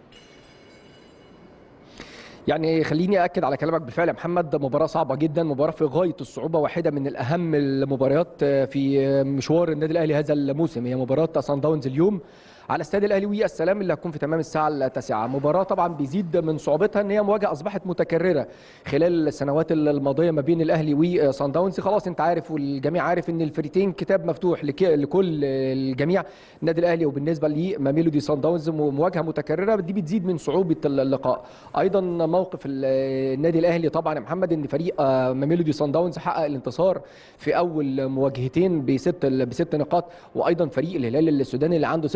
E: يعني خليني أكد على كلامك بالفعل يا محمد مباراة صعبة جدا مباراة في غاية الصعوبة واحدة من الأهم المباريات في مشوار النادي الأهلي هذا الموسم هي مباراة سان داونز اليوم على استاد الاهلي والسلام اللي هتكون في تمام الساعه التاسعه مباراه طبعا بيزيد من صعوبتها ان هي مواجهه اصبحت متكرره خلال السنوات الماضيه ما بين الاهلي وصن داونز خلاص انت عارف والجميع عارف ان الفريقين كتاب مفتوح لك- لكل الجميع النادي الاهلي وبالنسبه لميلودي صن داونز مواجهه متكرره دي بتزيد من صعوبه اللقاء ايضا موقف ال- النادي الاهلي طبعا يا محمد ان فريق آه، ميلودي صن داونز حقق الانتصار في اول مواجهتين بست بست نقاط وايضا فريق الهلال السوداني اللي عنده ست نقاط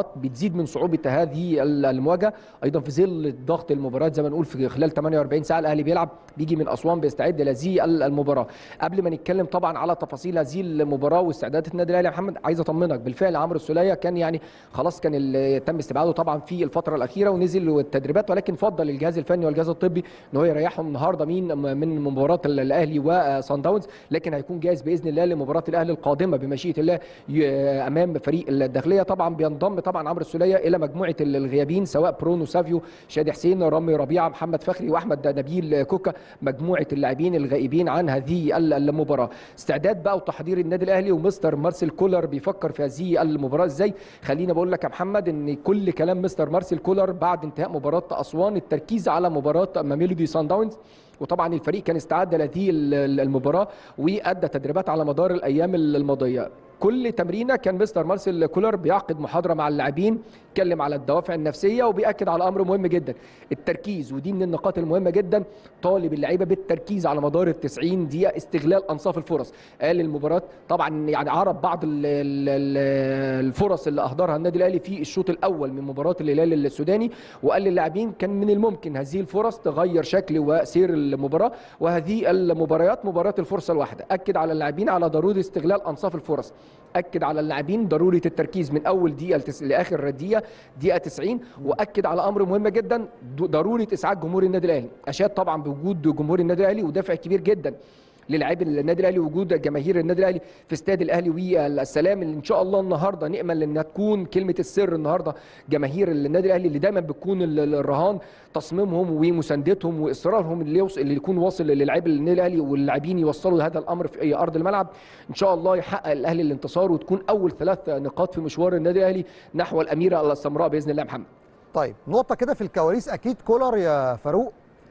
E: نقاط بتزيد من صعوبه هذه المواجهه ايضا في ظل ضغط المباريات زي ما نقول في خلال 48 ساعه الاهلي بيلعب بيجي من اسوان بيستعد لهذه المباراه قبل ما نتكلم طبعا على تفاصيل هذه المباراه واستعدادات النادي الاهلي يا محمد عايز اطمنك بالفعل عمرو السوليه كان يعني خلاص كان ال- تم استبعاده طبعا في الفتره الاخيره ونزل التدريبات ولكن فضل الجهاز الفني والجهاز الطبي ان هو يريحهم النهارده مين من مباراه ال- الاهلي وصن داونز لكن هيكون جاهز باذن الله لمباراه الاهلي القادمه بمشيئه الله ي- امام فريق الداخليه طبعا بينضم طبعا عمرو السوليه الى مجموعه ال- الغيابين سواء برونو سافيو شادي حسين رامي ربيعه محمد فخري واحمد نبيل كوكا مجموعه اللاعبين الغائبين عن هذه ال- المباراه استعداد بقى وتحضير النادي الاهلي ومستر مارسيل كولر بيفكر في هذه المباراه ازاي خليني بقول لك يا محمد ان كل كلام مستر مارسيل كولر بعد انتهاء مباراه اسوان التركيز على مباراه ميلودي سان داونز وطبعا الفريق كان استعد لهذه ال- ال- المباراه وادى تدريبات على مدار الايام الماضيه كل تمرينه كان مستر مارسيل كولر بيعقد محاضره مع اللاعبين يتكلم على الدوافع النفسيه وبياكد على امر مهم جدا التركيز ودي من النقاط المهمه جدا طالب اللعيبه بالتركيز على مدار ال 90 دقيقه استغلال انصاف الفرص قال المباراه طبعا يعني عرض بعض ال- ال- ال- الفرص اللي اهدرها النادي الاهلي في الشوط الاول من مباراه الهلال السوداني وقال للاعبين كان من الممكن هذه الفرص تغير شكل وسير المباراه وهذه المباريات مباراه الفرصه الواحده اكد على اللاعبين على ضروره استغلال انصاف الفرص اكد على اللاعبين ضروره التركيز من اول دقيقه لتس... لاخر دقيقه دقيقه 90 واكد على امر مهم جدا ض- ضروره اسعاد جمهور النادي الاهلي اشاد طبعا بوجود جمهور النادي الاهلي ودافع كبير جدا للاعبي النادي الاهلي وجود جماهير النادي الاهلي في استاد الاهلي والسلام اللي ان شاء الله النهارده نامل انها تكون كلمه السر النهارده جماهير النادي الاهلي اللي دايما بتكون ال- ال- الرهان تصميمهم ومساندتهم واصرارهم اللي يوصل اللي يكون واصل للاعبي النادي الاهلي واللاعبين يوصلوا هذا الامر في اي ارض الملعب ان شاء الله يحقق الاهلي الانتصار وتكون اول ثلاث نقاط في مشوار النادي الاهلي نحو الاميره السمراء باذن الله يا محمد
A: طيب نقطة كده في الكواليس أكيد كولر يا فاروق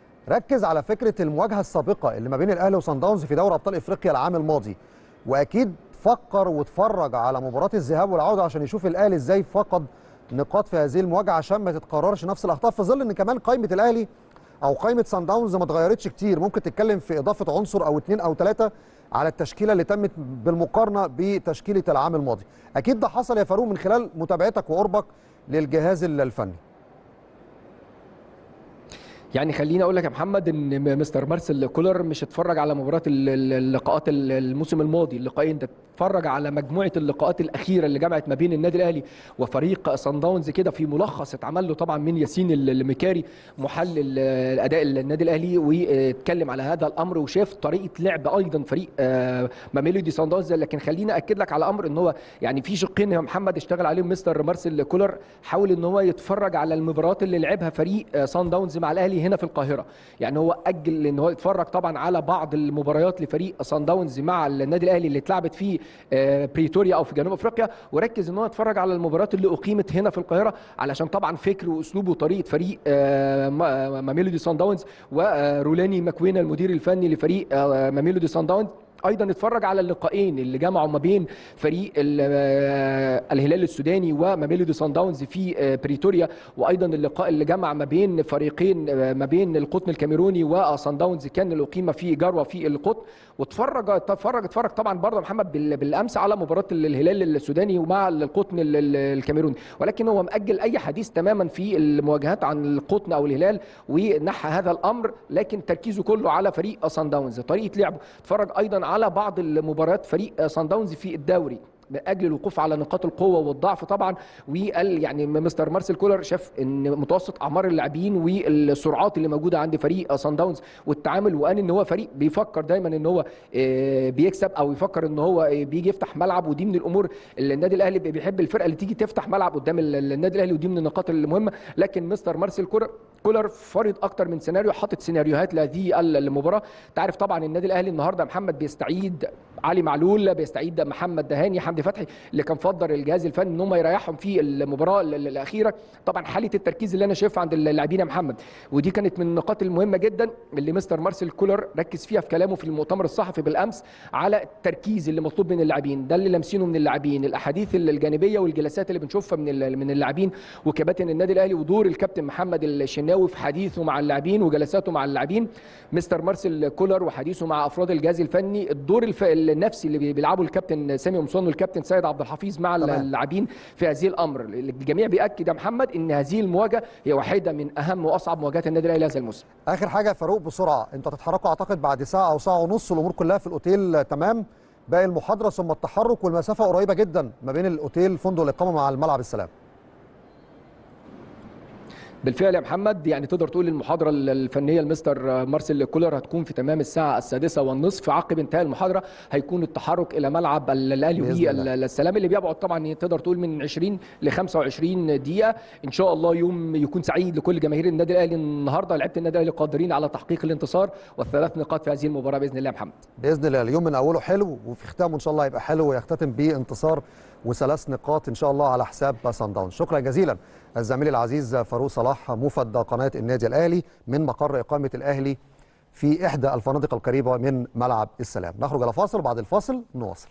A: ركز على فكرة المواجهة السابقة اللي ما بين الأهلي وصن داونز في دوري أبطال إفريقيا العام الماضي وأكيد فكر واتفرج على مباراة الذهاب والعودة عشان يشوف الأهلي إزاي فقد نقاط في هذه المواجهة عشان ما تتكررش نفس الأخطاء في ظل إن كمان قائمة الأهلي أو قائمة صن داونز ما اتغيرتش كتير ممكن تتكلم في إضافة عنصر أو اتنين أو ثلاثة على التشكيلة اللي تمت بالمقارنة بتشكيلة العام الماضي أكيد ده حصل يا فاروق من خلال متابعتك وقربك للجهاز الفني
E: يعني خليني اقول لك يا محمد ان مستر مارسيل كولر مش اتفرج على مباراه ال- ال- اللقاءات ال- الموسم الماضي اللقاءين ده اتفرج على مجموعه اللقاءات الاخيره اللي جمعت ما بين النادي الاهلي وفريق صن داونز كده في ملخص اتعمل له طبعا من ياسين ال- المكاري محلل آه، اداء النادي الاهلي واتكلم على هذا الامر وشاف طريقه لعب ايضا فريق آه، ميلودي صن داونز لكن خليني اكد لك على امر ان هو يعني في شقين يا محمد اشتغل عليهم مستر مارسيل كولر حاول ان هو يتفرج على المباريات اللي لعبها فريق آه، صن داونز مع الاهلي هنا في القاهره يعني هو اجل ان هو يتفرج طبعا على بعض المباريات لفريق صن داونز مع النادي الاهلي اللي اتلعبت في آه، بريتوريا او في جنوب افريقيا وركز ان هو يتفرج على المباريات اللي اقيمت هنا في القاهره علشان طبعا فكر واسلوبه وطريقه فريق آه، ما- ميلودي صن داونز ورولاني ماكوينا المدير الفني لفريق آه، ميلودي صن داونز ايضا اتفرج على اللقاءين اللي جمعوا ما بين فريق ال- آه، الهلال السوداني وميلودي صن داونز في آه، بريتوريا وايضا اللقاء اللي جمع ما بين فريقين آه، ما بين القطن الكاميروني وصن داونز كان اللي اقيم في جروه في القطن واتفرج اتفرج اتفرج طبعا برضه محمد بال- بالامس على مباراه الهلال السوداني ومع القطن ال- ال- الكاميروني ولكن هو مأجل اي حديث تماما في المواجهات عن القطن او الهلال ونحى هذا الامر لكن تركيزه كله على فريق صن داونز طريقه لعبه اتفرج ايضا على بعض المباريات فريق صن داونز في الدوري من اجل الوقوف على نقاط القوه والضعف طبعا وقال يعني مستر مارسيل كولر شاف ان متوسط اعمار اللاعبين والسرعات اللي موجوده عند فريق صن داونز والتعامل وقال ان هو فريق بيفكر دايما ان هو آه، بيكسب او يفكر ان هو آه، بيجي يفتح ملعب ودي من الامور اللي النادي الاهلي بيحب الفرقه اللي تيجي تفتح ملعب قدام ال- النادي الاهلي ودي من النقاط المهمه لكن مستر مارسيل كولر كولر فرض اكتر من سيناريو حاطط سيناريوهات لهذه المباراه تعرف طبعا النادي الاهلي النهارده محمد بيستعيد علي معلول بيستعيد محمد دهاني حمدي فتحي اللي كان فضل الجهاز الفني ان هم يريحهم في المباراه ال- ال- الاخيره طبعا حاله التركيز اللي انا شايفها عند اللاعبين يا محمد ودي كانت من النقاط المهمه جدا اللي مستر مارسيل كولر ركز فيها في كلامه في المؤتمر الصحفي بالامس على التركيز اللي مطلوب من اللاعبين ده اللي لامسينه من اللاعبين الاحاديث الجانبيه والجلسات اللي بنشوفها من ال- من اللاعبين وكباتن النادي الاهلي ودور الكابتن محمد الشناوي في حديثه مع اللاعبين وجلساته مع اللاعبين مستر مارسيل كولر وحديثه مع افراد الجهاز الفني الدور الف... النفسي اللي بي- بيلعبه الكابتن سامي قمصان والكابتن الكابتن سيد عبد الحفيظ مع
A: تمام.
E: اللاعبين في هذه الامر الجميع بياكد يا محمد ان هذه المواجهه هي واحده من اهم واصعب مواجهات النادي الاهلي هذا الموسم
A: اخر حاجه يا فاروق بسرعه انتوا هتتحركوا اعتقد بعد ساعه او ساعه ونص الامور كلها في الاوتيل آه، تمام باقي المحاضره ثم التحرك والمسافه قريبه جدا ما بين الاوتيل فندق الاقامه مع الملعب السلام
E: بالفعل يا محمد يعني تقدر تقول المحاضره الفنيه لمستر مارسيل كولر هتكون في تمام الساعه السادسه والنصف عقب انتهاء المحاضره هيكون التحرك الى ملعب الاهلي
A: بإذن الله.
E: السلام اللي بيبعد طبعا تقدر تقول من 20 ل 25 دقيقه ان شاء الله يوم يكون سعيد لكل جماهير النادي الاهلي النهارده لعيبه النادي الاهلي قادرين على تحقيق الانتصار والثلاث نقاط في هذه المباراه باذن الله يا محمد
A: باذن الله اليوم من اوله حلو وفي ختامه ان شاء الله هيبقى حلو ويختتم بانتصار وثلاث نقاط ان شاء الله على حساب سان داونز شكرا جزيلا الزميل العزيز فاروق صلاح موفد قناه النادي الاهلي من مقر اقامه الاهلي في احدى الفنادق القريبه من ملعب السلام نخرج الى فاصل بعد الفاصل نواصل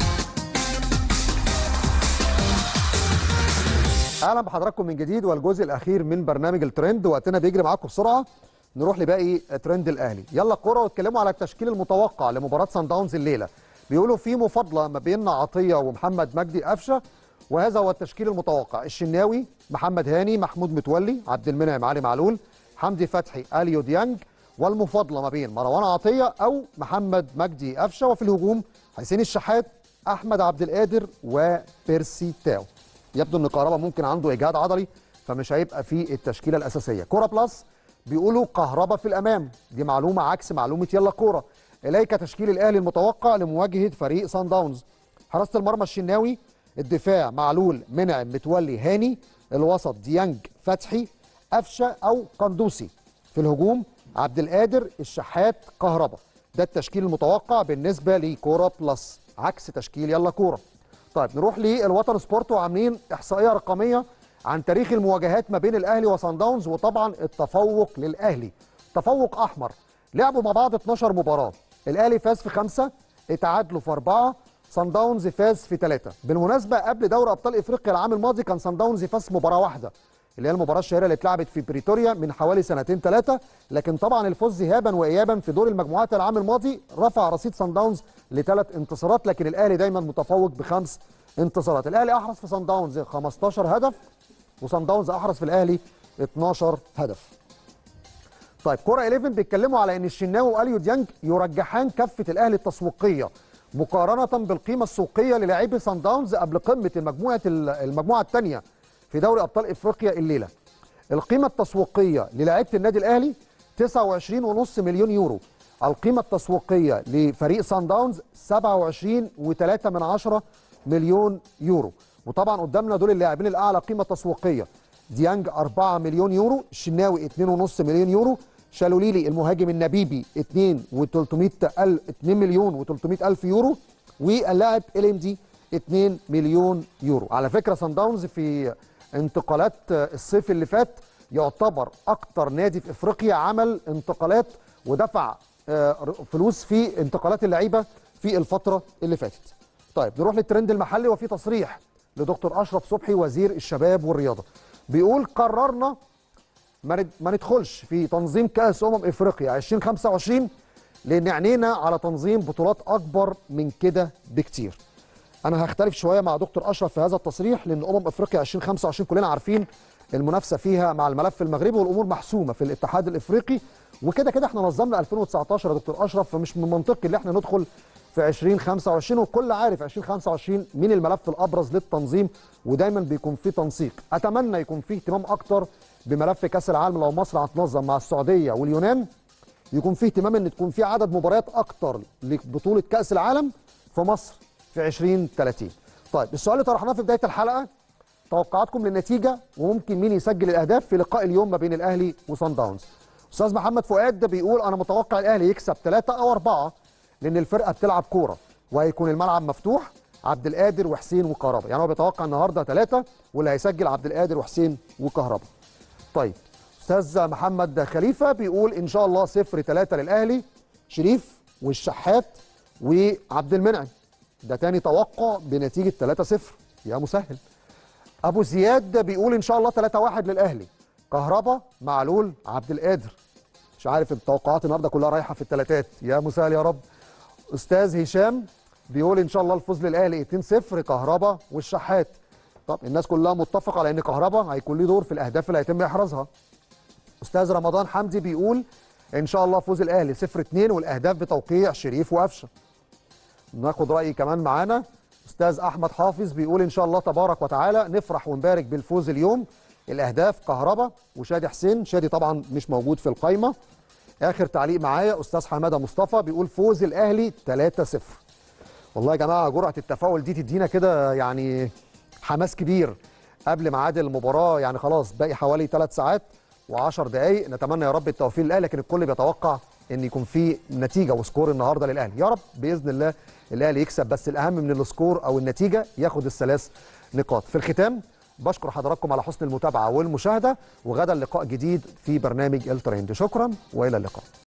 A: اهلا بحضراتكم من جديد والجزء الاخير من برنامج الترند وقتنا بيجري معاكم بسرعه نروح لباقي ترند الاهلي يلا الكوره واتكلموا على التشكيل المتوقع لمباراه سان داونز الليله بيقولوا في مفاضله ما بين عطيه ومحمد مجدي قفشه وهذا هو التشكيل المتوقع الشناوي محمد هاني محمود متولي عبد المنعم علي معلول حمدي فتحي اليو ديانج والمفاضله ما بين مروان عطيه او محمد مجدي قفشه وفي الهجوم حسين الشحات احمد عبد القادر وبيرسي تاو يبدو ان كهربا ممكن عنده اجهاد عضلي فمش هيبقى في التشكيله الاساسيه كوره بلس بيقولوا كهربا في الامام دي معلومه عكس معلومه يلا كوره اليك تشكيل الاهلي المتوقع لمواجهه فريق سان داونز حراسه المرمى الشناوي الدفاع معلول منعم متولي هاني الوسط ديانج فتحي قفشه او قندوسي في الهجوم عبد القادر الشحات كهربا ده التشكيل المتوقع بالنسبه لكوره بلس عكس تشكيل يلا كوره طيب نروح للوطن سبورت وعاملين احصائيه رقميه عن تاريخ المواجهات ما بين الاهلي وصن داونز وطبعا التفوق للاهلي تفوق احمر لعبوا مع بعض 12 مباراه الاهلي فاز في خمسه اتعادلوا في اربعه صن داونز فاز في ثلاثه بالمناسبه قبل دوري ابطال افريقيا العام الماضي كان صن داونز فاز في مباراه واحده اللي هي المباراه الشهيره اللي اتلعبت في بريتوريا من حوالي سنتين ثلاثه لكن طبعا الفوز ذهابا وايابا في دور المجموعات العام الماضي رفع رصيد صن داونز لثلاث انتصارات لكن الاهلي دايما متفوق بخمس انتصارات الاهلي احرز في صن داونز 15 هدف وصن داونز احرز في الاهلي 12 هدف طيب كوره 11 بيتكلموا على ان الشناوي واليو ديانج يرجحان كفه الاهلي التسويقيه مقارنه بالقيمه السوقيه للاعبي صن داونز قبل قمه المجموعه المجموعه الثانيه في دوري ابطال افريقيا الليله القيمه التسويقيه للاعيبه النادي الاهلي 29.5 مليون يورو القيمه التسويقيه لفريق صن داونز 27.3 من عشرة مليون يورو وطبعا قدامنا دول اللاعبين الاعلى قيمه تسويقيه ديانج 4 مليون يورو الشناوي 2.5 مليون يورو شالوليلي المهاجم النبيبي 2 و300 2 مليون و300 الف يورو واللاعب ال ام دي 2 مليون يورو على فكره صن داونز في انتقالات الصيف اللي فات يعتبر اكتر نادي في افريقيا عمل انتقالات ودفع فلوس في انتقالات اللعيبه في الفتره اللي فاتت طيب نروح للترند المحلي وفي تصريح لدكتور اشرف صبحي وزير الشباب والرياضه بيقول قررنا ما ندخلش في تنظيم كاس امم افريقيا 2025 لان عينينا على تنظيم بطولات اكبر من كده بكتير انا هختلف شويه مع دكتور اشرف في هذا التصريح لان امم افريقيا 2025 كلنا عارفين المنافسه فيها مع الملف المغربي والامور محسومه في الاتحاد الافريقي وكده كده احنا نظمنا 2019 يا دكتور اشرف فمش من منطقي ان احنا ندخل في 2025 والكل عارف 2025 مين الملف الابرز للتنظيم ودايما بيكون في تنسيق اتمنى يكون في اهتمام اكتر بملف كاس العالم لو مصر هتنظم مع السعوديه واليونان يكون في اهتمام ان تكون في عدد مباريات اكتر لبطوله كاس العالم في مصر في 2030 طيب السؤال اللي طرحناه في بدايه الحلقه توقعاتكم للنتيجه وممكن مين يسجل الاهداف في لقاء اليوم ما بين الاهلي وصن داونز استاذ محمد فؤاد بيقول انا متوقع الاهلي يكسب ثلاثة او أربعة لان الفرقه بتلعب كوره وهيكون الملعب مفتوح عبد القادر وحسين وكهربا يعني هو بيتوقع النهارده ثلاثة واللي هيسجل عبد القادر وحسين وكهربا طيب استاذ محمد خليفه بيقول ان شاء الله صفر ثلاثة للاهلي شريف والشحات وعبد المنعم ده تاني توقع بنتيجه 3-0 يا مسهل ابو زياد بيقول ان شاء الله 3-1 للاهلي كهربا معلول عبد القادر مش عارف التوقعات النهارده كلها رايحه في الثلاثات يا مسهل يا رب استاذ هشام بيقول ان شاء الله الفوز للاهلي 2-0 كهربا والشحات طب الناس كلها متفقه على ان كهربا هيكون له دور في الاهداف اللي هيتم احرازها استاذ رمضان حمدي بيقول ان شاء الله فوز الاهلي 0-2 والاهداف بتوقيع شريف وقفشه ناخد راي كمان معانا استاذ احمد حافظ بيقول ان شاء الله تبارك وتعالى نفرح ونبارك بالفوز اليوم الاهداف كهربا وشادي حسين شادي طبعا مش موجود في القايمه اخر تعليق معايا استاذ حماده مصطفى بيقول فوز الاهلي 3-0 والله يا جماعه جرعه التفاؤل دي تدينا كده يعني حماس كبير قبل ميعاد المباراه يعني خلاص باقي حوالي 3 ساعات و10 دقائق نتمنى يا رب التوفيق للاهلي لكن الكل بيتوقع ان يكون في نتيجه وسكور النهارده للاهلي يا رب باذن الله الاهلي يكسب بس الاهم من السكور او النتيجه ياخد الثلاث نقاط في الختام بشكر حضراتكم على حسن المتابعه والمشاهده وغدا لقاء جديد في برنامج الترند شكرا والى اللقاء